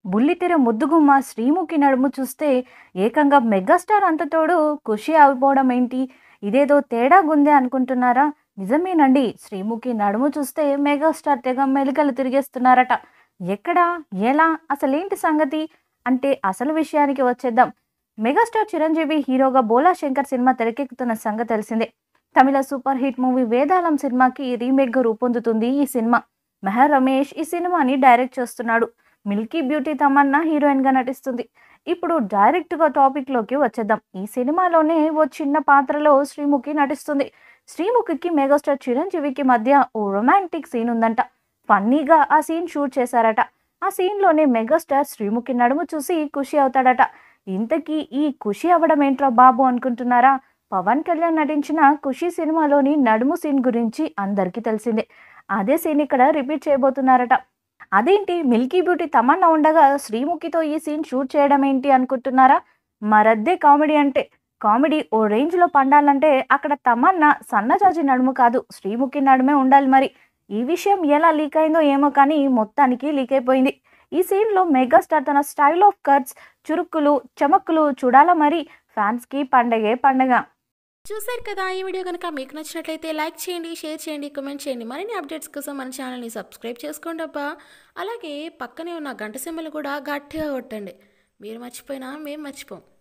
బుల్లితెర ముద్దుగుమ్మ శ్రీముఖి నడుము చూస్తే ఏకంగా మెగాస్టార్ అంతతోడు ఖుషి అయిపోవడం ఏంటి ఇదేదో తేడాగుందే అనుకుంటున్నారా నిజమేనండి శ్రీముఖి నడుము చూస్తే మెగాస్టార్ తెగ మెలికలు తిరిగేస్తున్నారట ఎక్కడా ఎలా అసలేంటి సంగతి అంటే అసలు విషయానికి వచ్చేద్దాం మెగాస్టార్ చిరంజీవి హీరోగా బోలా శంకర్ సినిమా తెరకెక్కుతున్న సంగతి తెలిసిందే తమిళ సూపర్ హిట్ మూవీ వేదాళం సినిమాకి రీమేక్గా రూపొందుతుంది ఈ సినిమా మెహర్ రమేష్ ఈ సినిమాని డైరెక్ట్ చేస్తున్నాడు మిల్కీ బ్యూటీ తమన్నా హీరోయిన్గా నటిస్తుంది ఇప్పుడు డైరెక్ట్గా టాపిక్లోకి వచ్చేద్దాం ఈ సినిమాలోనే ఓ చిన్న పాత్రలో శ్రీముఖి నటిస్తుంది శ్రీముఖికి మెగాస్టార్ చిరంజీవికి మధ్య ఓ రొమాంటిక్ సీన్ ఉందంట ఫన్నీగా ఆ సీన్ షూట్ చేశారట ఆ సీన్లోనే మెగాస్టార్ శ్రీముఖి నడుము చూసి ఖుషి అవుతాడట ఇంతకీ ఈ ఖుషి అవ్వడం ఏంట్రా బాబు అనుకుంటున్నారా పవన్ కళ్యాణ్ నటించిన ఖుషి సినిమాలోని నడుము సీన్ గురించి అందరికీ తెలిసిందే అదే సీన్ ఇక్కడ రిపీట్ చేయబోతున్నారట అదేంటి మిల్కీ బ్యూటీ తమన్నా ఉండగా శ్రీముఖితో ఈ సీన్ షూట్ చేయడం ఏంటి అనుకుంటున్నారా మరద్దే కామెడీ అంటే కామెడీ ఓ రేంజ్లో పండాలంటే అక్కడ తమన్నా సన్నజాజి నడుము కాదు శ్రీముఖి నడుమే ఉండాలి మరి ఈ విషయం ఎలా లీక్ అయిందో ఏమో కానీ మొత్తానికి లీక్ అయిపోయింది ఈ సీన్లో మెగాస్టార్ తన స్టైల్ ఆఫ్ కట్స్ చురుక్కులు చమక్కులు చూడాలా మరి ఫ్యాన్స్కి పండగే పండగ చూశారు కదా ఈ వీడియో కనుక మీకు నచ్చినట్లయితే లైక్ చేయండి షేర్ చేయండి కామెంట్ చేయండి మరిన్ని అప్డేట్స్ కోసం మన ఛానల్ని సబ్స్క్రైబ్ చేసుకోండి అబ్బా అలాగే పక్కనే ఉన్న గంట సింబల్ కూడా గట్టిగా కొట్టండి మీరు మర్చిపోయినా మేము మర్చిపోం